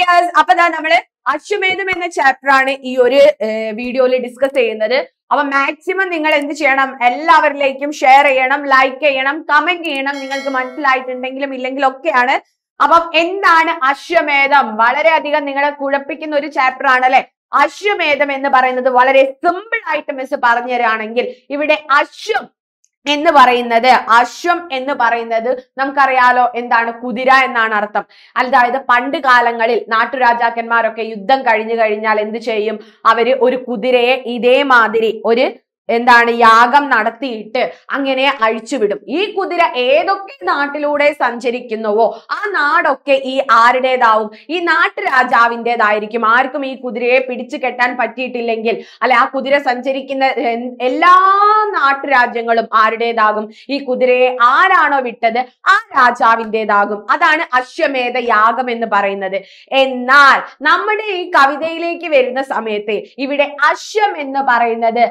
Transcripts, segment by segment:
dears അപ്പൊ ദാ നമ്മള് അശ്വമേധം എന്ന ചാപ്റ്റർ ആണ് ഈ ഒരു വീഡിയോയിൽ ഡിസ്കസ് ചെയ്യുന്നത് അപ്പൊ മാക്സിമം നിങ്ങൾ എന്ത് ചെയ്യണം എല്ലാവരിലേക്കും ഷെയർ ചെയ്യണം ലൈക്ക് ചെയ്യണം കമന്റ് ചെയ്യണം നിങ്ങൾക്ക് മനസ്സിലായിട്ടുണ്ടെങ്കിലും ഇല്ലെങ്കിലും ഒക്കെയാണ് അപ്പം എന്താണ് അശ്വമേധം വളരെയധികം നിങ്ങളെ കുഴപ്പിക്കുന്ന ഒരു ചാപ്റ്റർ ആണ് അല്ലെ അശ്വമേധം എന്ന് പറയുന്നത് വളരെ സിമ്പിൾ ആയിട്ട് മിസ് പറഞ്ഞു തരാണെങ്കിൽ ഇവിടെ അശ്വം എന്ന് പറയുന്നത് അശ്വം എന്ന് പറയുന്നത് നമുക്കറിയാലോ എന്താണ് കുതിര എന്നാണ് അർത്ഥം അതായത് പണ്ട് കാലങ്ങളിൽ നാട്ടുരാജാക്കന്മാരൊക്കെ യുദ്ധം കഴിഞ്ഞു കഴിഞ്ഞാൽ എന്ത് ചെയ്യും അവര് ഒരു കുതിരയെ ഇതേമാതിരി ഒരു എന്താണ് യാഗം നടത്തിയിട്ട് അങ്ങനെ അഴിച്ചുവിടും ഈ കുതിര ഏതൊക്കെ നാട്ടിലൂടെ സഞ്ചരിക്കുന്നുവോ ആ നാടൊക്കെ ഈ ആരുടേതാവും ഈ നാട്ടുരാജാവിൻ്റെതായിരിക്കും ആർക്കും ഈ കുതിരയെ പിടിച്ചു കെട്ടാൻ പറ്റിയിട്ടില്ലെങ്കിൽ അല്ലെ ആ കുതിര സഞ്ചരിക്കുന്ന എൻ- എല്ലാ നാട്ടുരാജ്യങ്ങളും ആരുടേതാകും ഈ കുതിരയെ ആരാണോ വിട്ടത് ആ രാജാവിൻ്റെതാകും അതാണ് അശ്വമേധ യാഗം എന്ന് പറയുന്നത് എന്നാൽ നമ്മുടെ ഈ കവിതയിലേക്ക് വരുന്ന സമയത്ത് ഇവിടെ അശ്വം എന്ന് പറയുന്നത്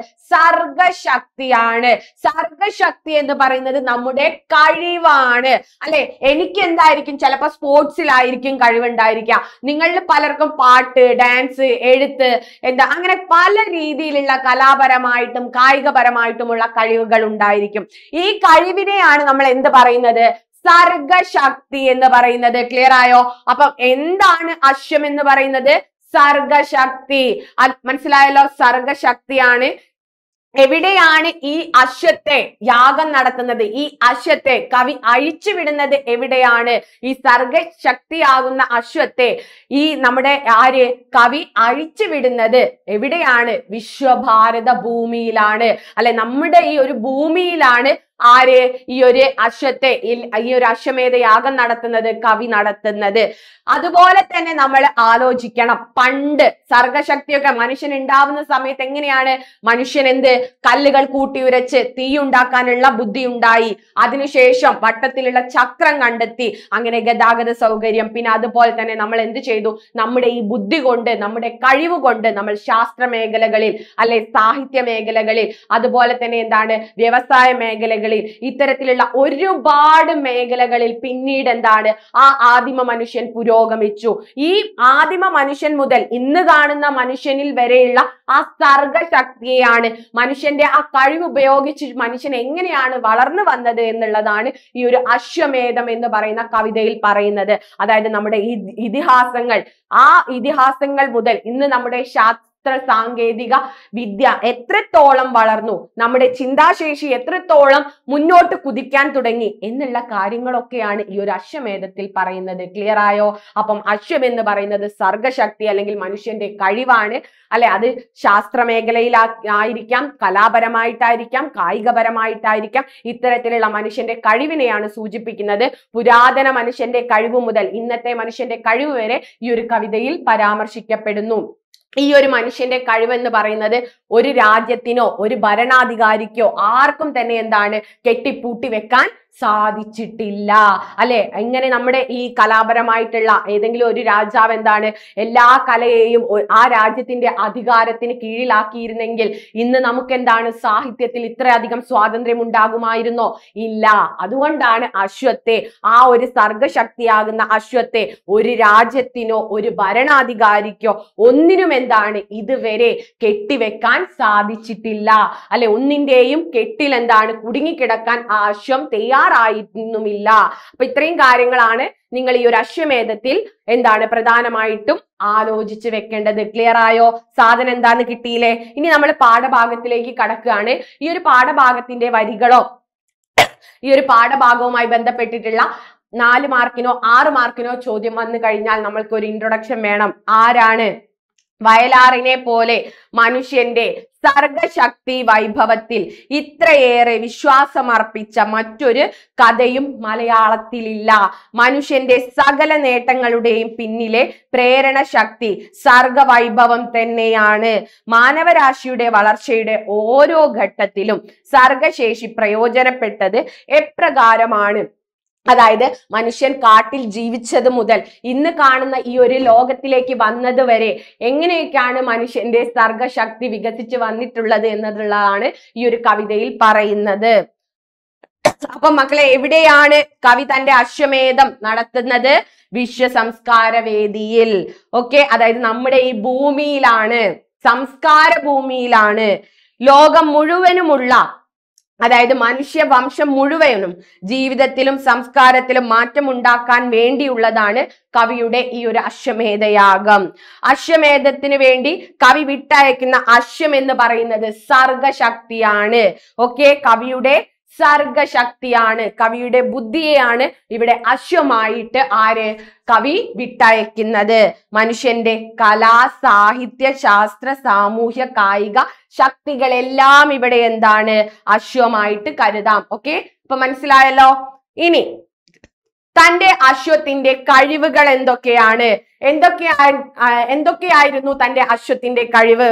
സർഗശക്തിയാണ് സർഗശക്തി എന്ന് പറയുന്നത് നമ്മുടെ കഴിവാണ് അല്ലെ എനിക്ക് എന്തായിരിക്കും ചിലപ്പോ സ്പോർട്സിലായിരിക്കും കഴിവുണ്ടായിരിക്കുക നിങ്ങളിൽ പലർക്കും പാട്ട് ഡാൻസ് എഴുത്ത് എന്താ അങ്ങനെ പല രീതിയിലുള്ള കലാപരമായിട്ടും കായികപരമായിട്ടുമുള്ള കഴിവുകൾ ഉണ്ടായിരിക്കും ഈ കഴിവിനെയാണ് നമ്മൾ എന്ത് പറയുന്നത് സർഗശക്തി എന്ന് പറയുന്നത് ക്ലിയർ ആയോ അപ്പം എന്താണ് അശ്വം എന്ന് പറയുന്നത് സർഗശക്തി അത് മനസ്സിലായല്ലോ സർഗശക്തിയാണ് എവിടെയാണ് ഈ അശ്വത്തെ യാഗം നടത്തുന്നത് ഈ അശ്വത്തെ കവി അഴിച്ചുവിടുന്നത് എവിടെയാണ് ഈ സർഗശക്തിയാകുന്ന അശ്വത്തെ ഈ നമ്മുടെ ആര് കവി അഴിച്ചുവിടുന്നത് എവിടെയാണ് വിശ്വഭാരത ഭൂമിയിലാണ് അല്ലെ നമ്മുടെ ഈ ഒരു ഭൂമിയിലാണ് ആര് ഈ ഒരു അശ്വത്തെ ഇൽ- ഈ ഒരു അശ്വമേധ യാഗം നടത്തുന്നത് കവി നടത്തുന്നത് അതുപോലെ തന്നെ നമ്മൾ ആലോചിക്കണം പണ്ട് സർഗശക്തിയൊക്കെ മനുഷ്യൻ ഉണ്ടാവുന്ന സമയത്ത് എങ്ങനെയാണ് മനുഷ്യൻ എന്ത് കല്ലുകൾ കൂട്ടിയുരച്ച് തീ ഉണ്ടാക്കാനുള്ള ബുദ്ധി ഉണ്ടായി അതിനുശേഷം വട്ടത്തിലുള്ള ചക്രം കണ്ടെത്തി അങ്ങനെ ഗതാഗത സൗകര്യം പിന്നെ അതുപോലെ തന്നെ നമ്മൾ എന്ത് ചെയ്തു നമ്മുടെ ഈ ബുദ്ധി കൊണ്ട് നമ്മുടെ കഴിവ് കൊണ്ട് നമ്മൾ ശാസ്ത്ര മേഖലകളിൽ അല്ലെ സാഹിത്യ മേഖലകളിൽ അതുപോലെ തന്നെ എന്താണ് വ്യവസായ മേഖലകളിൽ ഇത്തരത്തിലുള്ള ഒരുപാട് മേഖലകളിൽ പിന്നീട് എന്താണ് ആ ആദിമ മനുഷ്യൻ പുരോഗമിച്ചു ഈ ആദിമ മനുഷ്യൻ മുതൽ ഇന്ന് കാണുന്ന മനുഷ്യനിൽ വരെയുള്ള ആ സർഗശക്തിയെയാണ് മനുഷ്യന്റെ ആ കഴിവ് ഉപയോഗിച്ച് മനുഷ്യൻ എങ്ങനെയാണ് വളർന്നു വന്നത് എന്നുള്ളതാണ് ഈ ഒരു അശ്വമേധം എന്ന് പറയുന്ന കവിതയിൽ പറയുന്നത് അതായത് നമ്മുടെ ഈ ഇതിഹാസങ്ങൾ ആ ഇതിഹാസങ്ങൾ മുതൽ ഇന്ന് നമ്മുടെ ശാസ്ത്ര സാങ്കേതിക വിദ്യ എത്രത്തോളം വളർന്നു നമ്മുടെ ചിന്താശേഷി എത്രത്തോളം മുന്നോട്ട് കുതിക്കാൻ തുടങ്ങി എന്നുള്ള കാര്യങ്ങളൊക്കെയാണ് ഈ ഒരു അശ്വമേധത്തിൽ പറയുന്നത് ക്ലിയർ ആയോ അപ്പം അശ്വം എന്ന് പറയുന്നത് സർഗശക്തി അല്ലെങ്കിൽ മനുഷ്യന്റെ കഴിവാണ് അല്ലെ അത് ശാസ്ത്ര മേഖലയിൽ ആയിരിക്കാം കലാപരമായിട്ടായിരിക്കാം കായികപരമായിട്ടായിരിക്കാം ഇത്തരത്തിലുള്ള മനുഷ്യന്റെ കഴിവിനെയാണ് സൂചിപ്പിക്കുന്നത് പുരാതന മനുഷ്യന്റെ കഴിവ് മുതൽ ഇന്നത്തെ മനുഷ്യന്റെ കഴിവ് വരെ ഈ ഒരു കവിതയിൽ പരാമർശിക്കപ്പെടുന്നു ഈ ഒരു മനുഷ്യന്റെ കഴിവ് എന്ന് പറയുന്നത് ഒരു രാജ്യത്തിനോ ഒരു ഭരണാധികാരിക്കോ ആർക്കും തന്നെ എന്താണ് കെട്ടിപ്പൂട്ടി വെക്കാൻ സാധിച്ചിട്ടില്ല അല്ലെ ഇങ്ങനെ നമ്മുടെ ഈ കലാപരമായിട്ടുള്ള ഏതെങ്കിലും ഒരു രാജാവ് എന്താണ് എല്ലാ കലയെയും ഒ- ആ രാജ്യത്തിന്റെ അധികാരത്തിന് കീഴിലാക്കിയിരുന്നെങ്കിൽ ഇന്ന് നമുക്ക് എന്താണ് സാഹിത്യത്തിൽ ഇത്രയധികം സ്വാതന്ത്ര്യം ഉണ്ടാകുമായിരുന്നോ ഇല്ല അതുകൊണ്ടാണ് അശ്വത്തെ ആ ഒരു സർഗശക്തിയാകുന്ന അശ്വത്തെ ഒരു രാജ്യത്തിനോ ഒരു ഭരണാധികാരിക്കോ ഒന്നിനും എന്താണ് ഇതുവരെ കെട്ടിവെക്കാൻ സാധിച്ചിട്ടില്ല അല്ലെ ഒന്നിന്റെയും കെട്ടിൽ എന്താണ് കുടുങ്ങിക്കിടക്കാൻ ആ അശ്വം തയ്യാറായിരുന്നുമില്ല അപ്പൊ ഇത്രയും കാര്യങ്ങളാണ് നിങ്ങൾ ഈ ഒരു അശ്വമേധത്തിൽ എന്താണ് പ്രധാനമായിട്ടും ആലോചിച്ച് വെക്കേണ്ടത് ക്ലിയർ ആയോ സാധനം എന്താന്ന് കിട്ടിയില്ലേ ഇനി നമ്മൾ പാഠഭാഗത്തിലേക്ക് കടക്കുകയാണ് ഈ ഒരു പാഠഭാഗത്തിന്റെ വരികളോ ഈ ഒരു പാഠഭാഗവുമായി ബന്ധപ്പെട്ടിട്ടുള്ള നാല് മാർക്കിനോ ആറ് മാർക്കിനോ ചോദ്യം വന്നു കഴിഞ്ഞാൽ നമ്മൾക്ക് ഒരു ഇൻട്രൊഡക്ഷൻ വേണം ആരാണ് വയലാറിനെ പോലെ മനുഷ്യന്റെ സർഗശക്തി വൈഭവത്തിൽ ഇത്രയേറെ വിശ്വാസമർപ്പിച്ച മറ്റൊരു കഥയും മലയാളത്തിലില്ല മനുഷ്യന്റെ സകല നേട്ടങ്ങളുടെയും പിന്നിലെ പ്രേരണ ശക്തി സർഗവൈഭവം തന്നെയാണ് മാനവരാശിയുടെ വളർച്ചയുടെ ഓരോ ഘട്ടത്തിലും സർഗശേഷി പ്രയോജനപ്പെട്ടത് എപ്രകാരമാണ് അതായത് മനുഷ്യൻ കാട്ടിൽ ജീവിച്ചത് മുതൽ ഇന്ന് കാണുന്ന ഈ ഒരു ലോകത്തിലേക്ക് വന്നത് വരെ എങ്ങനെയൊക്കെയാണ് മനുഷ്യന്റെ സർഗശക്തി വികസിച്ച് വന്നിട്ടുള്ളത് എന്നതുള്ളതാണ് ഈ ഒരു കവിതയിൽ പറയുന്നത് അപ്പൊ മക്കളെ എവിടെയാണ് കവി തന്റെ അശ്വമേധം നടത്തുന്നത് വിശ്വ സംസ്കാര വേദിയിൽ ഓക്കെ അതായത് നമ്മുടെ ഈ ഭൂമിയിലാണ് സംസ്കാര ഭൂമിയിലാണ് ലോകം മുഴുവനുമുള്ള അതായത് മനുഷ്യവംശം മുഴുവനും ജീവിതത്തിലും സംസ്കാരത്തിലും മാറ്റം ഉണ്ടാക്കാൻ വേണ്ടിയുള്ളതാണ് കവിയുടെ ഈ ഒരു അശ്വമേധയാഗം അശ്വമേധത്തിന് വേണ്ടി കവി വിട്ടയക്കുന്ന അശ്വം എന്ന് പറയുന്നത് സർഗശക്തിയാണ് ഓക്കെ കവിയുടെ സർഗശക്തിയാണ് കവിയുടെ ബുദ്ധിയെയാണ് ഇവിടെ അശ്വമായിട്ട് ആര് കവി വിട്ടയക്കുന്നത് മനുഷ്യന്റെ കലാ സാഹിത്യ ശാസ്ത്ര സാമൂഹ്യ കായിക ശക്തികളെല്ലാം ഇവിടെ എന്താണ് അശ്വമായിട്ട് കരുതാം ഓക്കെ ഇപ്പൊ മനസ്സിലായല്ലോ ഇനി തന്റെ അശ്വത്തിന്റെ കഴിവുകൾ എന്തൊക്കെയാണ് എന്തൊക്കെയാ ആ, എന്തൊക്കെയായിരുന്നു തന്റെ അശ്വത്തിന്റെ കഴിവ്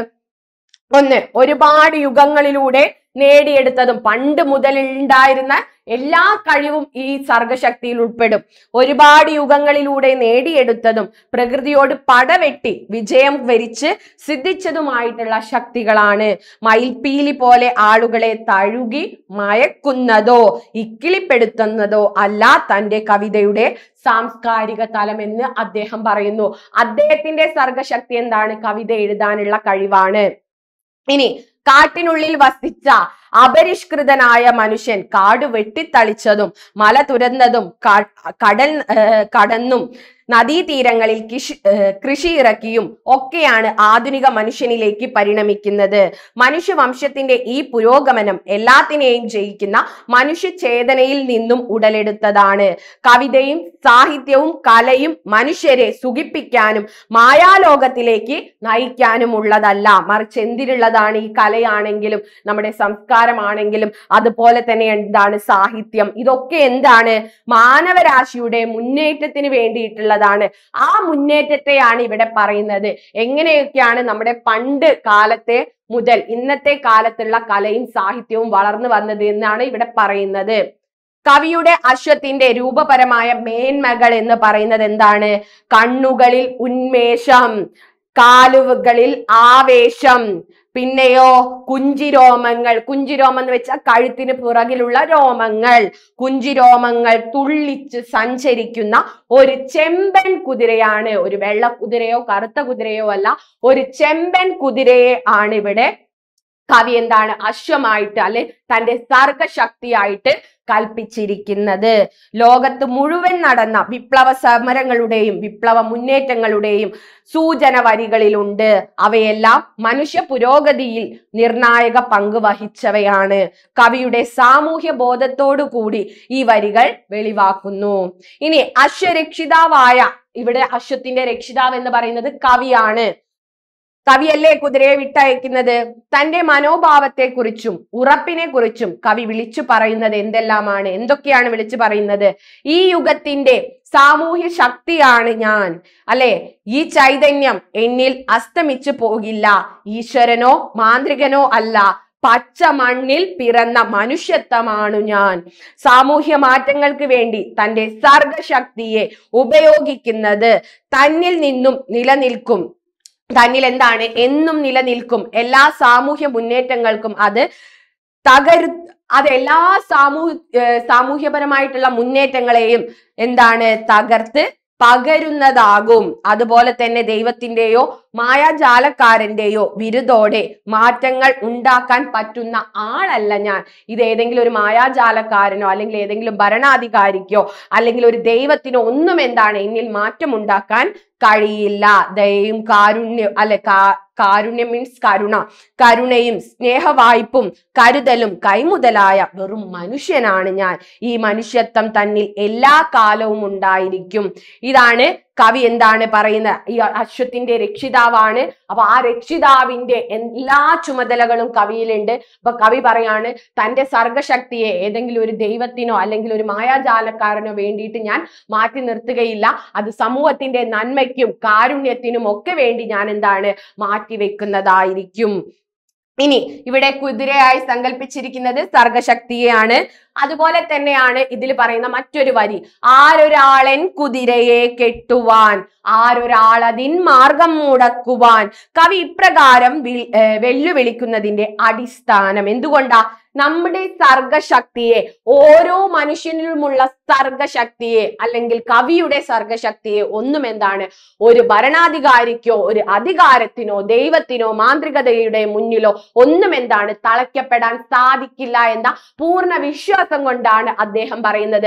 ഒന്ന് ഒരുപാട് യുഗങ്ങളിലൂടെ നേടിയെടുത്തതും പണ്ട് മുതൽ ഉണ്ടായിരുന്ന എല്ലാ കഴിവും ഈ സർഗശക്തിയിൽ ഉൾപ്പെടും ഒരുപാട് യുഗങ്ങളിലൂടെ നേടിയെടുത്തതും പ്രകൃതിയോട് പടവെട്ടി വിജയം വരിച്ച് സിദ്ധിച്ചതുമായിട്ടുള്ള ശക്തികളാണ് മയിൽപ്പീലി പോലെ ആളുകളെ തഴുകി മയക്കുന്നതോ ഇക്കിളിപ്പെടുത്തുന്നതോ അല്ല തന്റെ കവിതയുടെ സാംസ്കാരിക തലമെന്ന് അദ്ദേഹം പറയുന്നു അദ്ദേഹത്തിന്റെ സർഗശക്തി എന്താണ് കവിത എഴുതാനുള്ള കഴിവാണ് ഇനി കാട്ടിനുള്ളിൽ വസിച്ച അപരിഷ്കൃതനായ മനുഷ്യൻ കാട് വെട്ടിത്തളിച്ചതും മല തുരന്നതും ക- കടൽ ഏർ കടന്നും നദീതീരങ്ങളിൽ കൃഷി ഏർ കൃഷി ഇറക്കിയും ഒക്കെയാണ് ആധുനിക മനുഷ്യനിലേക്ക് പരിണമിക്കുന്നത് മനുഷ്യവംശത്തിന്റെ ഈ പുരോഗമനം എല്ലാത്തിനെയും ജയിക്കുന്ന മനുഷ്യചേതനയിൽ നിന്നും ഉടലെടുത്തതാണ് കവിതയും സാഹിത്യവും കലയും മനുഷ്യരെ സുഖിപ്പിക്കാനും മായാലോകത്തിലേക്ക് നയിക്കാനുമുള്ളതല്ല മറിച്ച് എന്തിനുള്ളതാണ് ഈ കലയാണെങ്കിലും നമ്മുടെ സംസ്കാരമാണെങ്കിലും അതുപോലെ തന്നെ എന്താണ് സാഹിത്യം ഇതൊക്കെ എന്താണ് മാനവരാശിയുടെ മുന്നേറ്റത്തിന് വേണ്ടിയിട്ടുള്ളതാണ് ആ മുന്നേറ്റത്തെയാണ് ഇവിടെ പറയുന്നത് എങ്ങനെയൊക്കെയാണ് നമ്മുടെ പണ്ട് കാലത്തെ മുതൽ ഇന്നത്തെ കാലത്തുള്ള കലയും സാഹിത്യവും വളർന്നു വന്നത് എന്നാണ് ഇവിടെ പറയുന്നത് കവിയുടെ അശ്വത്തിന്റെ രൂപപരമായ മേന്മകൾ എന്ന് പറയുന്നത് എന്താണ് കണ്ണുകളിൽ ഉന്മേഷം കാലുകളിൽ ആവേശം പിന്നെയോ കുഞ്ചിരോമങ്ങൾ കുഞ്ചിരോമം എന്ന് വെച്ചാൽ കഴുത്തിന് പുറകിലുള്ള രോമങ്ങൾ കുഞ്ചിരോമങ്ങൾ തുള്ളിച്ച് സഞ്ചരിക്കുന്ന ഒരു ചെമ്പൻ കുതിരയാണ് ഒരു വെള്ള കുതിരയോ കറുത്ത കുതിരയോ അല്ല ഒരു ചെമ്പൻ കുതിരയെ ആണ് ഇവിടെ കവി എന്താണ് അശ്വമായിട്ട് അല്ലെ തന്റെ സർഗശക്തിയായിട്ട് കൽപ്പിച്ചിരിക്കുന്നത് ലോകത്ത് മുഴുവൻ നടന്ന വിപ്ലവ സമരങ്ങളുടെയും വിപ്ലവ മുന്നേറ്റങ്ങളുടെയും സൂചന വരികളിലുണ്ട് അവയെല്ലാം മനുഷ്യ പുരോഗതിയിൽ നിർണായക പങ്ക് വഹിച്ചവയാണ് കവിയുടെ സാമൂഹ്യ ബോധത്തോടു കൂടി ഈ വരികൾ വെളിവാക്കുന്നു ഇനി അശ്വരക്ഷിതാവായ ഇവിടെ അശ്വത്തിന്റെ രക്ഷിതാവ് എന്ന് പറയുന്നത് കവിയാണ് കവിയല്ലേ കുതിരയെ വിട്ടയക്കുന്നത് തന്റെ മനോഭാവത്തെ കുറിച്ചും ഉറപ്പിനെ കുറിച്ചും കവി വിളിച്ചു പറയുന്നത് എന്തെല്ലാമാണ് എന്തൊക്കെയാണ് വിളിച്ചു പറയുന്നത് ഈ യുഗത്തിന്റെ സാമൂഹ്യ ശക്തിയാണ് ഞാൻ അല്ലെ ഈ ചൈതന്യം എന്നിൽ അസ്തമിച്ചു പോകില്ല ഈശ്വരനോ മാന്ത്രികനോ അല്ല പച്ച മണ്ണിൽ പിറന്ന മനുഷ്യത്വമാണു ഞാൻ സാമൂഹ്യ മാറ്റങ്ങൾക്ക് വേണ്ടി തന്റെ സർഗശക്തിയെ ഉപയോഗിക്കുന്നത് തന്നിൽ നിന്നും നിലനിൽക്കും തന്നിൽ എന്താണ് എന്നും നിലനിൽക്കും എല്ലാ സാമൂഹ്യ മുന്നേറ്റങ്ങൾക്കും അത് തകരു അത് എല്ലാ സാമൂഹ്യ ഏർ സാമൂഹ്യപരമായിട്ടുള്ള മുന്നേറ്റങ്ങളെയും എന്താണ് തകർത്ത് പകരുന്നതാകും അതുപോലെ തന്നെ ദൈവത്തിന്റെയോ മായാജാലക്കാരന്റെയോ വിരുദോടെ മാറ്റങ്ങൾ ഉണ്ടാക്കാൻ പറ്റുന്ന ആളല്ല ഞാൻ ഇത് ഏതെങ്കിലും ഒരു മായാജാലക്കാരനോ അല്ലെങ്കിൽ ഏതെങ്കിലും ഭരണാധികാരിക്കോ അല്ലെങ്കിൽ ഒരു ദൈവത്തിനോ ഒന്നും എന്താണ് എന്നിൽ മാറ്റം ഉണ്ടാക്കാൻ കഴിയില്ല ദയയും കാരുണ്യം അല്ലെ കാ- കാരുണ്യം മീൻസ് കരുണ കരുണയും സ്നേഹവായ്പും കരുതലും കൈമുതലായ വെറും മനുഷ്യനാണ് ഞാൻ ഈ മനുഷ്യത്വം തന്നിൽ എല്ലാ കാലവും ഉണ്ടായിരിക്കും ഇതാണ് കവി എന്താണ് പറയുന്നത് ഈ അശ്വത്തിന്റെ രക്ഷിതാവാണ് അപ്പൊ ആ രക്ഷിതാവിന്റെ എല്ലാ ചുമതലകളും കവിയിലുണ്ട് അപ്പൊ കവി പറയാണ് തന്റെ സർഗശക്തിയെ ഏതെങ്കിലും ഒരു ദൈവത്തിനോ അല്ലെങ്കിൽ ഒരു മായാജാലക്കാരനോ വേണ്ടിയിട്ട് ഞാൻ മാറ്റി നിർത്തുകയില്ല അത് സമൂഹത്തിന്റെ നന്മയ്ക്കും കാരുണ്യത്തിനും ഒക്കെ വേണ്ടി ഞാൻ എന്താണ് മാറ്റിവെക്കുന്നതായിരിക്കും ഇനി ഇവിടെ കുതിരയായി സങ്കല്പിച്ചിരിക്കുന്നത് സർഗശക്തിയെയാണ് അതുപോലെ തന്നെയാണ് ഇതിൽ പറയുന്ന മറ്റൊരു വരി ആരൊരാളൻ കുതിരയെ കെട്ടുവാൻ ആരൊരാളതിൻ മാർഗം മുടക്കുവാൻ കവി ഇപ്രകാരം വി- ഏർ വെല്ലുവിളിക്കുന്നതിന്റെ അടിസ്ഥാനം എന്തുകൊണ്ടാ നമ്മുടെ സർഗശക്തിയെ ഓരോ മനുഷ്യനിലുമുള്ള സർഗശക്തിയെ അല്ലെങ്കിൽ കവിയുടെ സർഗശക്തിയെ ഒന്നും എന്താണ് ഒരു ഭരണാധികാരിക്കോ ഒരു അധികാരത്തിനോ ദൈവത്തിനോ മാന്ത്രികതയുടെ മുന്നിലോ ഒന്നും എന്താണ് തളയ്ക്കപ്പെടാൻ സാധിക്കില്ല എന്ന പൂർണ്ണ വിശ്വാസം കൊണ്ടാണ് അദ്ദേഹം പറയുന്നത്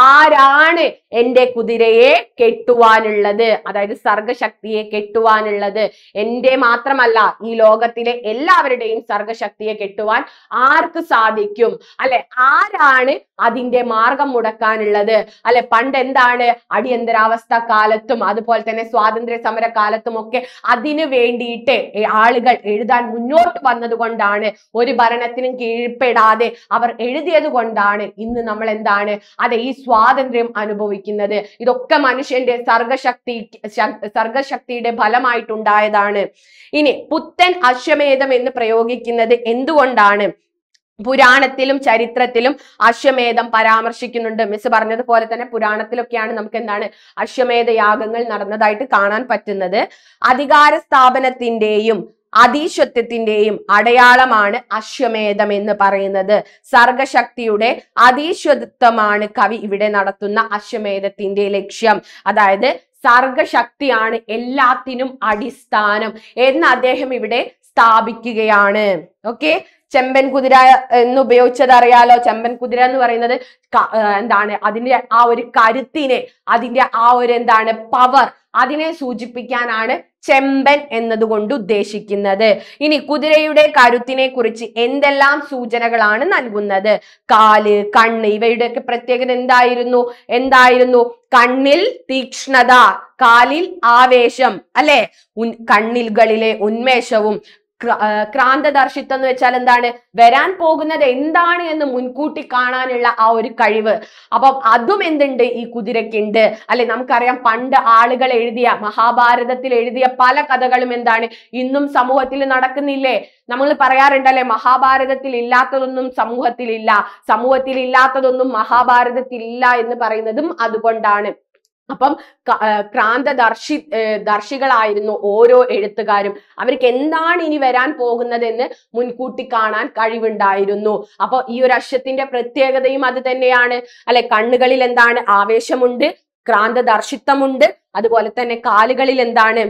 ആരാണ് എന്റെ കുതിരയെ കെട്ടുവാനുള്ളത് അതായത് സർഗശക്തിയെ കെട്ടുവാനുള്ളത് എന്റെ മാത്രമല്ല ഈ ലോകത്തിലെ എല്ലാവരുടെയും സർഗശക്തിയെ കെട്ടുവാൻ ആർക്ക് സാധിക്കും അല്ലെ ആരാണ് അതിന്റെ മാർഗം മുടക്കാനുള്ളത് അല്ലെ പണ്ട് എന്താണ് അടിയന്തരാവസ്ഥ കാലത്തും അതുപോലെ തന്നെ സ്വാതന്ത്ര്യ സമര കാലത്തും ഒക്കെ അതിനു വേണ്ടിയിട്ട് ഏ, ആളുകൾ എഴുതാൻ മുന്നോട്ട് വന്നതുകൊണ്ടാണ് ഒരു ഭരണത്തിനും കീഴ്പ്പെടാതെ അവർ എഴുതിയത് കൊണ്ടാണ് ഇന്ന് നമ്മൾ എന്താണ് അതെ ഈ സ്വാതന്ത്ര്യം അനുഭവിക്കുന്നത് ഇതൊക്കെ മനുഷ്യന്റെ സർഗശക്തി ശ- സർഗശക്തിയുടെ ഫലമായിട്ടുണ്ടായതാണ് ഇനി പുത്തൻ അശ്വമേധം എന്ന് പ്രയോഗിക്കുന്നത് എന്തുകൊണ്ടാണ് പുരാണത്തിലും ചരിത്രത്തിലും അശ്വമേധം പരാമർശിക്കുന്നുണ്ട് മിസ് പറഞ്ഞതുപോലെ തന്നെ പുരാണത്തിലൊക്കെയാണ് നമുക്ക് എന്താണ് അശ്വമേധ യാഗങ്ങൾ നടന്നതായിട്ട് കാണാൻ പറ്റുന്നത് അധികാര സ്ഥാപനത്തിന്റെയും അധീശത്വത്തിന്റെയും അടയാളമാണ് അശ്വമേധം എന്ന് പറയുന്നത് സർഗശക്തിയുടെ അധീശത്വമാണ് കവി ഇവിടെ നടത്തുന്ന അശ്വമേധത്തിന്റെ ലക്ഷ്യം അതായത് സർഗശക്തിയാണ് എല്ലാത്തിനും അടിസ്ഥാനം എന്ന് അദ്ദേഹം ഇവിടെ സ്ഥാപിക്കുകയാണ് ഓക്കെ ചെമ്പൻ കുതിര എന്ന് ഉപയോഗിച്ചത് അറിയാലോ ചെമ്പൻ കുതിര എന്ന് പറയുന്നത് ക- ഏർ എന്താണ് അതിന്റെ ആ ഒരു കരുത്തിനെ അതിന്റെ ആ ഒരു എന്താണ് പവർ അതിനെ സൂചിപ്പിക്കാനാണ് ചെമ്പൻ എന്നതുകൊണ്ട് ഉദ്ദേശിക്കുന്നത് ഇനി കുതിരയുടെ കരുത്തിനെ കുറിച്ച് എന്തെല്ലാം സൂചനകളാണ് നൽകുന്നത് കാല് കണ്ണ് ഇവയുടെയൊക്കെ പ്രത്യേകത എന്തായിരുന്നു എന്തായിരുന്നു കണ്ണിൽ തീക്ഷ്ണത കാലിൽ ആവേശം അല്ലെ ഉൻ കണ്ണിലുകളിലെ ഉന്മേഷവും ക്ര- ആ, ക്രാന്തദർശിത്വം എന്ന് വെച്ചാൽ എന്താണ് വരാൻ പോകുന്നത് എന്താണ് എന്ന് മുൻകൂട്ടി കാണാനുള്ള ആ ഒരു കഴിവ് അപ്പം അതും എന്തുണ്ട് ഈ കുതിരക്കുണ്ട് അല്ലെ നമുക്കറിയാം പണ്ട് ആളുകൾ എഴുതിയ മഹാഭാരതത്തിൽ എഴുതിയ പല കഥകളും എന്താണ് ഇന്നും സമൂഹത്തിൽ നടക്കുന്നില്ലേ നമ്മൾ പറയാറുണ്ടല്ലേ മഹാഭാരതത്തിൽ ഇല്ലാത്തതൊന്നും സമൂഹത്തിൽ ഇല്ല സമൂഹത്തിൽ ഇല്ലാത്തതൊന്നും മഹാഭാരതത്തിൽ ഇല്ല എന്ന് പറയുന്നതും അതുകൊണ്ടാണ് അപ്പം ക- ആ, ക്രാന്തദർശി ഏ, ദർശികളായിരുന്നു ഓരോ എഴുത്തുകാരും അവർക്ക് എന്താണ് ഇനി വരാൻ പോകുന്നതെന്ന് മുൻകൂട്ടി കാണാൻ കഴിവുണ്ടായിരുന്നു അപ്പൊ ഈ ഒരു അശ്വത്തിന്റെ പ്രത്യേകതയും അത് തന്നെയാണ് അല്ലെ കണ്ണുകളിൽ എന്താണ് ആവേശമുണ്ട് ക്രാന്തദർശിത്വമുണ്ട് അതുപോലെ തന്നെ കാലുകളിൽ എന്താണ്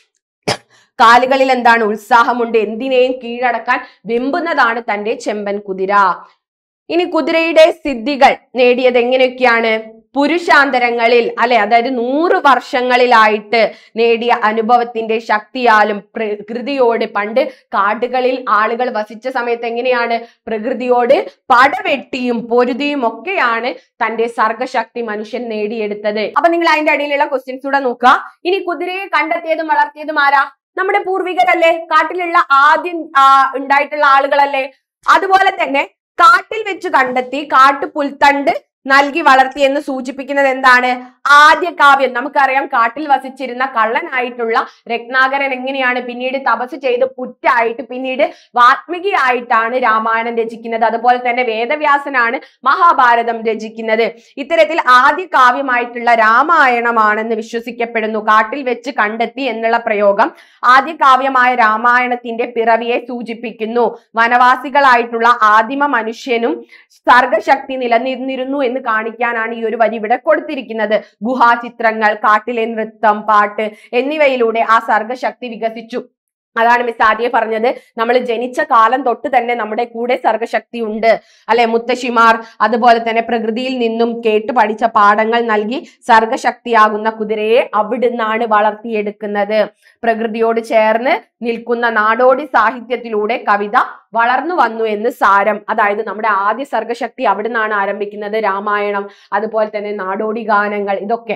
കാലുകളിൽ എന്താണ് ഉത്സാഹമുണ്ട് എന്തിനേയും കീഴടക്കാൻ വെമ്പുന്നതാണ് തന്റെ ചെമ്പൻ കുതിര ഇനി കുതിരയുടെ സിദ്ധികൾ നേടിയത് എങ്ങനെയൊക്കെയാണ് പുരുഷാന്തരങ്ങളിൽ അല്ലെ അതായത് നൂറ് വർഷങ്ങളിലായിട്ട് നേടിയ അനുഭവത്തിന്റെ ശക്തിയാലും പ്രകൃതിയോട് പണ്ട് കാടുകളിൽ ആളുകൾ വസിച്ച സമയത്ത് എങ്ങനെയാണ് പ്രകൃതിയോട് പടവെട്ടിയും പൊരുതിയും ഒക്കെയാണ് തന്റെ സർഗശക്തി മനുഷ്യൻ നേടിയെടുത്തത് അപ്പൊ നിങ്ങൾ അതിന്റെ അടിയിലുള്ള ക്വസ്റ്റ്യൻസ് കൂടെ നോക്കുക ഇനി കുതിരയെ കണ്ടെത്തിയതും വളർത്തിയതും ആരാ നമ്മുടെ പൂർവികരല്ലേ കാട്ടിലുള്ള ആദ്യം ആ, ഉണ്ടായിട്ടുള്ള ആളുകളല്ലേ അതുപോലെ തന്നെ കാട്ടിൽ വെച്ച് കണ്ടെത്തി കാട്ടു പുൽത്തണ്ട് നൽകി വളർത്തി എന്ന് സൂചിപ്പിക്കുന്നത് എന്താണ് ആദ്യ കാവ്യം നമുക്കറിയാം കാട്ടിൽ വസിച്ചിരുന്ന കള്ളനായിട്ടുള്ള രത്നാകരൻ എങ്ങനെയാണ് പിന്നീട് തപസ് ചെയ്ത് പുറ്റായിട്ട് പിന്നീട് വാത്മികിയായിട്ടാണ് രാമായണം രചിക്കുന്നത് അതുപോലെ തന്നെ വേദവ്യാസനാണ് മഹാഭാരതം രചിക്കുന്നത് ഇത്തരത്തിൽ ആദ്യ കാവ്യമായിട്ടുള്ള രാമായണമാണെന്ന് വിശ്വസിക്കപ്പെടുന്നു കാട്ടിൽ വെച്ച് കണ്ടെത്തി എന്നുള്ള പ്രയോഗം ആദ്യ കാവ്യമായ രാമായണത്തിന്റെ പിറവിയെ സൂചിപ്പിക്കുന്നു വനവാസികളായിട്ടുള്ള ആദിമ മനുഷ്യനും സർഗശക്തി നിലനിന്നിരുന്നു എന്ന് കാണിക്കാനാണ് ഈ ഒരു വരി ഇവിടെ കൊടുത്തിരിക്കുന്നത് ഗുഹാചിത്രങ്ങൾ കാട്ടിലെ നൃത്തം പാട്ട് എന്നിവയിലൂടെ ആ സർഗശക്തി വികസിച്ചു അതാണ് മിസ് ആദ്യം പറഞ്ഞത് നമ്മൾ ജനിച്ച കാലം തൊട്ട് തന്നെ നമ്മുടെ കൂടെ സർഗശക്തി ഉണ്ട് അല്ലെ മുത്തശ്ശിമാർ അതുപോലെ തന്നെ പ്രകൃതിയിൽ നിന്നും കേട്ട് പഠിച്ച പാഠങ്ങൾ നൽകി സർഗശക്തിയാകുന്ന കുതിരയെ അവിടുന്നാണ് വളർത്തിയെടുക്കുന്നത് പ്രകൃതിയോട് ചേർന്ന് നിൽക്കുന്ന നാടോടി സാഹിത്യത്തിലൂടെ കവിത വളർന്നു വന്നു എന്ന് സാരം അതായത് നമ്മുടെ ആദ്യ സർഗശക്തി അവിടുന്നാണ് ആരംഭിക്കുന്നത് രാമായണം അതുപോലെ തന്നെ നാടോടി ഗാനങ്ങൾ ഇതൊക്കെ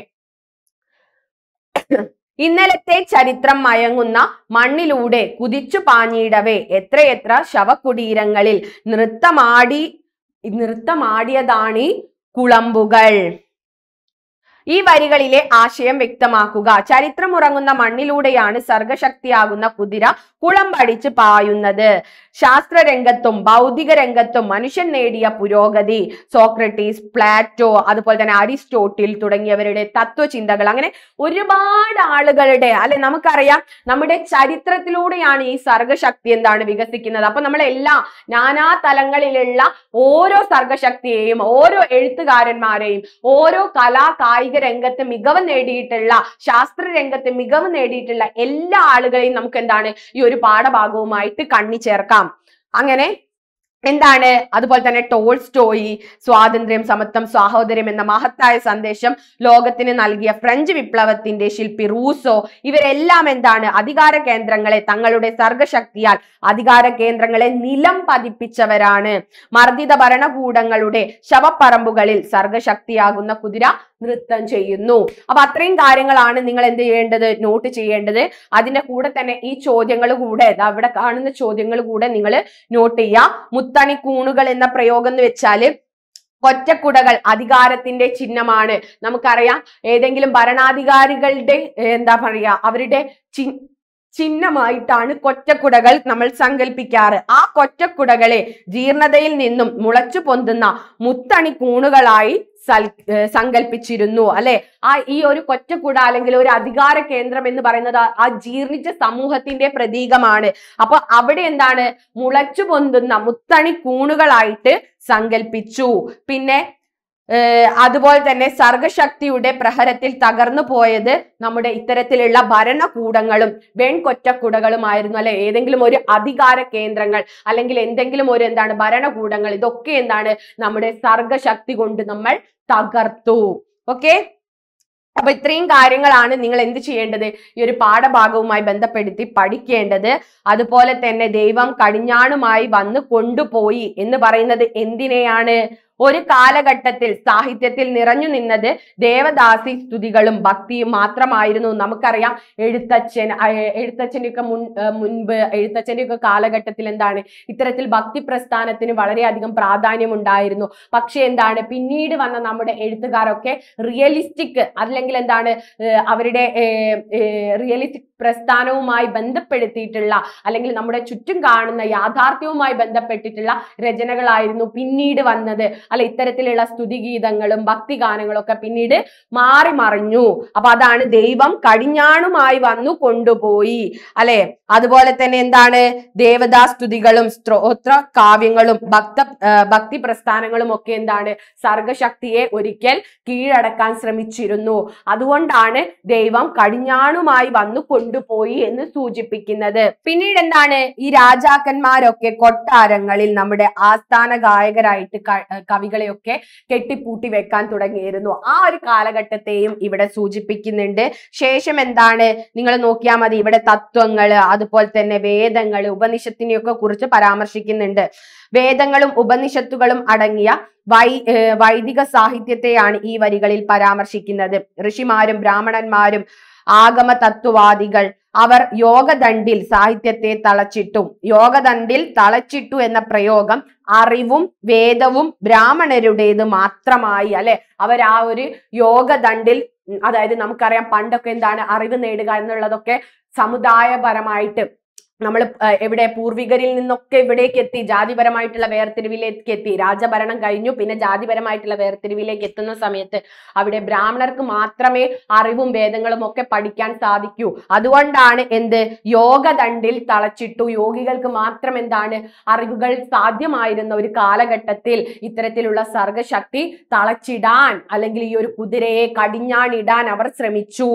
ഇന്നലത്തെ ചരിത്രം മയങ്ങുന്ന മണ്ണിലൂടെ കുതിച്ചു പാഞ്ഞിടവേ എത്രയെത്ര ശവകുടീരങ്ങളിൽ നൃത്തമാടി നൃത്തമാടിയതാണീ കുളമ്പുകൾ ഈ വരികളിലെ ആശയം വ്യക്തമാക്കുക ചരിത്രമുറങ്ങുന്ന മണ്ണിലൂടെയാണ് സർഗശക്തിയാകുന്ന കുതിര കുളമ്പടിച്ച് പായുന്നത് ശാസ്ത്രരംഗത്തും ഭൗതിക രംഗത്തും മനുഷ്യൻ നേടിയ പുരോഗതി സോക്രട്ടീസ് പ്ലാറ്റോ അതുപോലെ തന്നെ അരിസ്റ്റോട്ടിൽ തുടങ്ങിയവരുടെ തത്വചിന്തകൾ അങ്ങനെ ഒരുപാട് ആളുകളുടെ അല്ലെ നമുക്കറിയാം നമ്മുടെ ചരിത്രത്തിലൂടെയാണ് ഈ സർഗശക്തി എന്താണ് വികസിക്കുന്നത് അപ്പൊ നമ്മളെല്ലാം നാനാ തലങ്ങളിലുള്ള ഓരോ സർഗശക്തിയെയും ഓരോ എഴുത്തുകാരന്മാരെയും ഓരോ കലാ കായിക രംഗത്ത് മികവ് നേടിയിട്ടുള്ള ശാസ്ത്ര രംഗത്ത് മികവ് നേടിയിട്ടുള്ള എല്ലാ ആളുകളെയും നമുക്ക് എന്താണ് ഈ ഒരു പാഠഭാഗവുമായിട്ട് കണ്ണി ചേർക്കാം അങ്ങനെ എന്താണ് അതുപോലെ തന്നെ ടോൾസ്റ്റോയി സ്വാതന്ത്ര്യം സമത്വം സാഹോദര്യം എന്ന മഹത്തായ സന്ദേശം ലോകത്തിന് നൽകിയ ഫ്രഞ്ച് വിപ്ലവത്തിന്റെ ശില്പി റൂസോ ഇവരെല്ലാം എന്താണ് അധികാര കേന്ദ്രങ്ങളെ തങ്ങളുടെ സർഗശക്തിയാൽ അധികാര കേന്ദ്രങ്ങളെ നിലം പതിപ്പിച്ചവരാണ് മർദ്ദിത ഭരണകൂടങ്ങളുടെ ശവപ്പറമ്പുകളിൽ സർഗശക്തിയാകുന്ന കുതിര നൃത്തം ചെയ്യുന്നു അപ്പൊ അത്രയും കാര്യങ്ങളാണ് നിങ്ങൾ എന്ത് ചെയ്യേണ്ടത് നോട്ട് ചെയ്യേണ്ടത് അതിന്റെ കൂടെ തന്നെ ഈ ചോദ്യങ്ങൾ കൂടെ ദാ ഇവിടെ കാണുന്ന ചോദ്യങ്ങൾ കൂടെ നിങ്ങൾ നോട്ട് ചെയ്യുക മുത്തണി കൂണുകൾ എന്ന പ്രയോഗം എന്ന് വെച്ചാല് കൊറ്റക്കുടകൾ അധികാരത്തിന്റെ ചിഹ്നമാണ് നമുക്കറിയാം ഏതെങ്കിലും ഭരണാധികാരികളുടെ ഏർ, എന്താ പറയാ അവരുടെ ചി ചിഹ്നമായിട്ടാണ് കൊറ്റക്കുടകൾ നമ്മൾ സങ്കല്പിക്കാറ് ആ കൊറ്റക്കുടകളെ ജീർണതയിൽ നിന്നും മുളച്ചു പൊന്തുന്ന മുത്തണി കൂണുകളായി സൽ ഏർ സങ്കല്പിച്ചിരുന്നു അല്ലെ ആ ഈ ഒരു കൊറ്റക്കുട അല്ലെങ്കിൽ ഒരു അധികാര കേന്ദ്രം എന്ന് പറയുന്നത് ആ- ആ ജീർണിച്ച സമൂഹത്തിന്റെ പ്രതീകമാണ് അപ്പൊ അവിടെ എന്താണ് മുളച്ചു പൊന്തുന്ന മുത്തണി കൂണുകളായിട്ട് സങ്കല്പിച്ചു പിന്നെ ഏർ അതുപോലെ തന്നെ സർഗശക്തിയുടെ പ്രഹരത്തിൽ തകർന്നു പോയത് നമ്മുടെ ഇത്തരത്തിലുള്ള ഭരണകൂടങ്ങളും വെൺകൊറ്റക്കുടകളുമായിരുന്നു അല്ലെ ഏതെങ്കിലും ഒരു അധികാര കേന്ദ്രങ്ങൾ അല്ലെങ്കിൽ എന്തെങ്കിലും ഒരു എന്താണ് ഭരണകൂടങ്ങൾ ഇതൊക്കെ എന്താണ് നമ്മുടെ സർഗശക്തി കൊണ്ട് നമ്മൾ തകർത്തു ഓക്കെ അപ്പൊ ഇത്രയും കാര്യങ്ങളാണ് നിങ്ങൾ എന്ത് ചെയ്യേണ്ടത് ഈ ഒരു പാഠഭാഗവുമായി ബന്ധപ്പെടുത്തി പഠിക്കേണ്ടത് അതുപോലെ തന്നെ ദൈവം കടിഞ്ഞാണുമായി വന്ന് കൊണ്ടുപോയി എന്ന് പറയുന്നത് എന്തിനെയാണ് ഒരു കാലഘട്ടത്തിൽ സാഹിത്യത്തിൽ നിറഞ്ഞു നിന്നത് ദേവദാസി സ്തുതികളും ഭക്തിയും മാത്രമായിരുന്നു നമുക്കറിയാം എഴുത്തച്ഛൻ അഹ് എഴുത്തച്ഛൻ്റെ ഒക്കെ മുൻ ഏർ മുൻപ് എഴുത്തച്ഛൻ്റെ ഒക്കെ കാലഘട്ടത്തിൽ എന്താണ് ഇത്തരത്തിൽ ഭക്തി പ്രസ്ഥാനത്തിന് വളരെയധികം പ്രാധാന്യം ഉണ്ടായിരുന്നു പക്ഷെ എന്താണ് പിന്നീട് വന്ന നമ്മുടെ എഴുത്തുകാരൊക്കെ റിയലിസ്റ്റിക് അല്ലെങ്കിൽ എന്താണ് ഏർ അവരുടെ റിയലിസ്റ്റിക് പ്രസ്ഥാനവുമായി ബന്ധപ്പെടുത്തിയിട്ടുള്ള അല്ലെങ്കിൽ നമ്മുടെ ചുറ്റും കാണുന്ന യാഥാർത്ഥ്യവുമായി ബന്ധപ്പെട്ടിട്ടുള്ള രചനകളായിരുന്നു പിന്നീട് വന്നത് അല്ല ഇത്തരത്തിലുള്ള സ്തുതിഗീതങ്ങളും ഭക്തിഗാനങ്ങളും ഒക്കെ പിന്നീട് മാറി മറിഞ്ഞു അപ്പൊ അതാണ് ദൈവം കടിഞ്ഞാണുമായി വന്നു കൊണ്ടുപോയി അല്ലെ അതുപോലെ തന്നെ എന്താണ് ദേവതാ സ്തുതികളും സ്ത്രോത്ര കാവ്യങ്ങളും ഭക്ത ആ, ഭക്തി പ്രസ്ഥാനങ്ങളും ഒക്കെ എന്താണ് സർഗശക്തിയെ ഒരിക്കൽ കീഴടക്കാൻ ശ്രമിച്ചിരുന്നു അതുകൊണ്ടാണ് ദൈവം കടിഞ്ഞാണുമായി വന്നു കൊണ്ടുപോയി എന്ന് സൂചിപ്പിക്കുന്നത് പിന്നീട് എന്താണ് ഈ രാജാക്കന്മാരൊക്കെ കൊട്ടാരങ്ങളിൽ നമ്മുടെ ആസ്ഥാന ഗായകരായിട്ട് ക- ഏർ കവികളെയൊക്കെ കെട്ടിപ്പൂട്ടി വെക്കാൻ തുടങ്ങിയിരുന്നു ആ ഒരു കാലഘട്ടത്തെയും ഇവിടെ സൂചിപ്പിക്കുന്നുണ്ട് ശേഷം എന്താണ് നിങ്ങൾ നോക്കിയാൽ മതി ഇവിടെ തത്വങ്ങള് അതുപോലെ തന്നെ വേദങ്ങള് ഉപനിഷത്തിനെയൊക്കെ കുറിച്ച് പരാമർശിക്കുന്നുണ്ട് വേദങ്ങളും ഉപനിഷത്തുകളും അടങ്ങിയ വൈ ഏർ വൈദിക സാഹിത്യത്തെയാണ് ഈ വരികളിൽ പരാമർശിക്കുന്നത് ഋഷിമാരും ബ്രാഹ്മണന്മാരും ആഗമ തത്വവാദികൾ അവർ യോഗദണ്ഡിൽ സാഹിത്യത്തെ തളച്ചിട്ടു യോഗദണ്ഡിൽ തളച്ചിട്ടു എന്ന പ്രയോഗം അറിവും വേദവും ബ്രാഹ്മണരുടേത് മാത്രമായി അല്ലെ അവർ ആ ഒരു യോഗദണ്ഡിൽ ഉം, അതായത് നമുക്കറിയാം പണ്ടൊക്കെ എന്താണ് അറിവ് നേടുക എന്നുള്ളതൊക്കെ സമുദായപരമായിട്ട് നമ്മൾ എവിടെ പൂർവികരിൽ നിന്നൊക്കെ ഇവിടേക്ക് എത്തി ജാതിപരമായിട്ടുള്ള വേർതിരിവിലേക്ക് എത്തി രാജഭരണം കഴിഞ്ഞു പിന്നെ ജാതിപരമായിട്ടുള്ള വേർതിരിവിലേക്ക് എത്തുന്ന സമയത്ത് അവിടെ ബ്രാഹ്മണർക്ക് മാത്രമേ അറിവും വേദങ്ങളും ഒക്കെ പഠിക്കാൻ സാധിക്കൂ അതുകൊണ്ടാണ് എന്ത് യോഗദണ്ഡിൽ തളച്ചിട്ടു യോഗികൾക്ക് മാത്രം എന്താണ് അറിവുകൾ സാധ്യമായിരുന്ന ഒരു കാലഘട്ടത്തിൽ ഇത്തരത്തിലുള്ള സർഗശക്തി തളച്ചിടാൻ അല്ലെങ്കിൽ ഈ ഒരു കുതിരയെ കടിഞ്ഞാണിടാൻ അവർ ശ്രമിച്ചു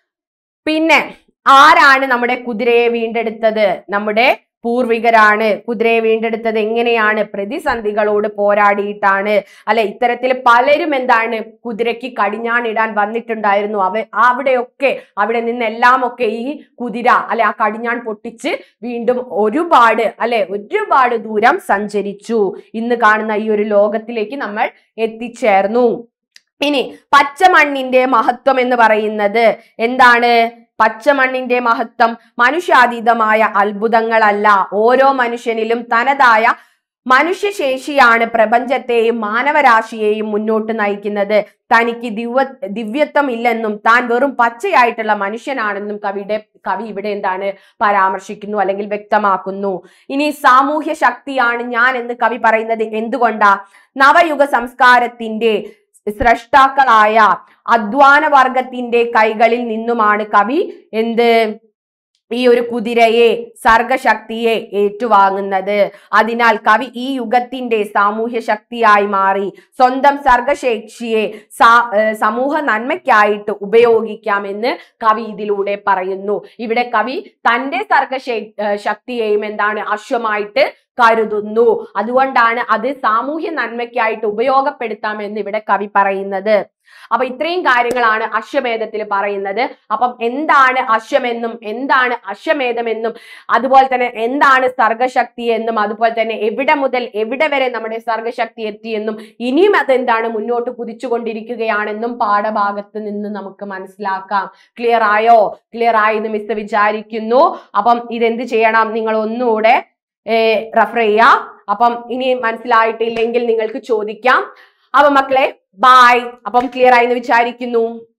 പിന്നെ ആരാണ് നമ്മുടെ കുതിരയെ വീണ്ടെടുത്തത് നമ്മുടെ പൂർവികരാണ് കുതിരയെ വീണ്ടെടുത്തത് എങ്ങനെയാണ് പ്രതിസന്ധികളോട് പോരാടിയിട്ടാണ് അല്ലെ ഇത്തരത്തിൽ പലരും എന്താണ് കുതിരയ്ക്ക് കടിഞ്ഞാണിടാൻ വന്നിട്ടുണ്ടായിരുന്നു അവ അവിടെയൊക്കെ അവിടെ നിന്നെല്ലാം ഒക്കെ ഈ കുതിര അല്ലെ ആ കടിഞ്ഞാൺ പൊട്ടിച്ച് വീണ്ടും ഒരുപാട് അല്ലെ ഒരുപാട് ദൂരം സഞ്ചരിച്ചു ഇന്ന് കാണുന്ന ഈ ഒരു ലോകത്തിലേക്ക് നമ്മൾ എത്തിച്ചേർന്നു ഇനി പച്ചമണ്ണിന്റെ മഹത്വം എന്ന് പറയുന്നത് എന്താണ് പച്ചമണ്ണിന്റെ മഹത്വം മനുഷ്യാതീതമായ അത്ഭുതങ്ങളല്ല ഓരോ മനുഷ്യനിലും തനതായ മനുഷ്യശേഷിയാണ് പ്രപഞ്ചത്തെയും മാനവരാശിയെയും മുന്നോട്ട് നയിക്കുന്നത് തനിക്ക് ദിവ ദിവ്യത്വം ഇല്ലെന്നും താൻ വെറും പച്ചയായിട്ടുള്ള മനുഷ്യനാണെന്നും കവിയുടെ കവി ഇവിടെ എന്താണ് പരാമർശിക്കുന്നു അല്ലെങ്കിൽ വ്യക്തമാക്കുന്നു ഇനി സാമൂഹ്യ ശക്തിയാണ് ഞാൻ എന്ന് കവി പറയുന്നത് എന്തുകൊണ്ടാ നവയുഗ സംസ്കാരത്തിന്റെ സ്രഷ്ടാക്കളായ അധ്വാന വർഗത്തിന്റെ കൈകളിൽ നിന്നുമാണ് കവി എന്ത് ഈ ഒരു കുതിരയെ സർഗശക്തിയെ ഏറ്റുവാങ്ങുന്നത് അതിനാൽ കവി ഈ യുഗത്തിന്റെ സാമൂഹ്യ ശക്തിയായി മാറി സ്വന്തം സർഗശേഷിയെ സാ- ഏർ സമൂഹ നന്മയ്ക്കായിട്ട് ഉപയോഗിക്കാമെന്ന് കവി ഇതിലൂടെ പറയുന്നു ഇവിടെ കവി തന്റെ സർഗശേ ഏർ ശക്തിയെയും എന്താണ് അശ്വമായിട്ട് കരുതുന്നു അതുകൊണ്ടാണ് അത് സാമൂഹ്യ നന്മയ്ക്കായിട്ട് ഉപയോഗപ്പെടുത്താമെന്ന് ഇവിടെ കവി പറയുന്നത് അപ്പൊ ഇത്രയും കാര്യങ്ങളാണ് അശ്വമേധത്തിൽ പറയുന്നത് അപ്പം എന്താണ് അശ്വമെന്നും എന്താണ് അശ്വമേധമെന്നും അതുപോലെ തന്നെ എന്താണ് സർഗശക്തി എന്നും അതുപോലെ തന്നെ എവിടെ മുതൽ എവിടെ വരെ നമ്മുടെ സർഗശക്തി എത്തിയെന്നും ഇനിയും അതെന്താണ് മുന്നോട്ട് കുതിച്ചുകൊണ്ടിരിക്കുകയാണെന്നും പാഠഭാഗത്ത് നിന്ന് നമുക്ക് മനസ്സിലാക്കാം ക്ലിയർ ആയോ ക്ലിയർ ആയി എന്ന് മിസ് വിചാരിക്കുന്നു അപ്പം ഇതെന്ത് ചെയ്യണം നിങ്ങൾ ഒന്നുകൂടെ റെഫർ ചെയ്യാം അപ്പം ഇനി മനസ്സിലായിട്ടില്ലെങ്കിൽ നിങ്ങൾക്ക് ചോദിക്കാം അപ്പൊ മക്കളെ ബായ് അപ്പം ക്ലിയർ ആയി എന്ന് വിചാരിക്കുന്നു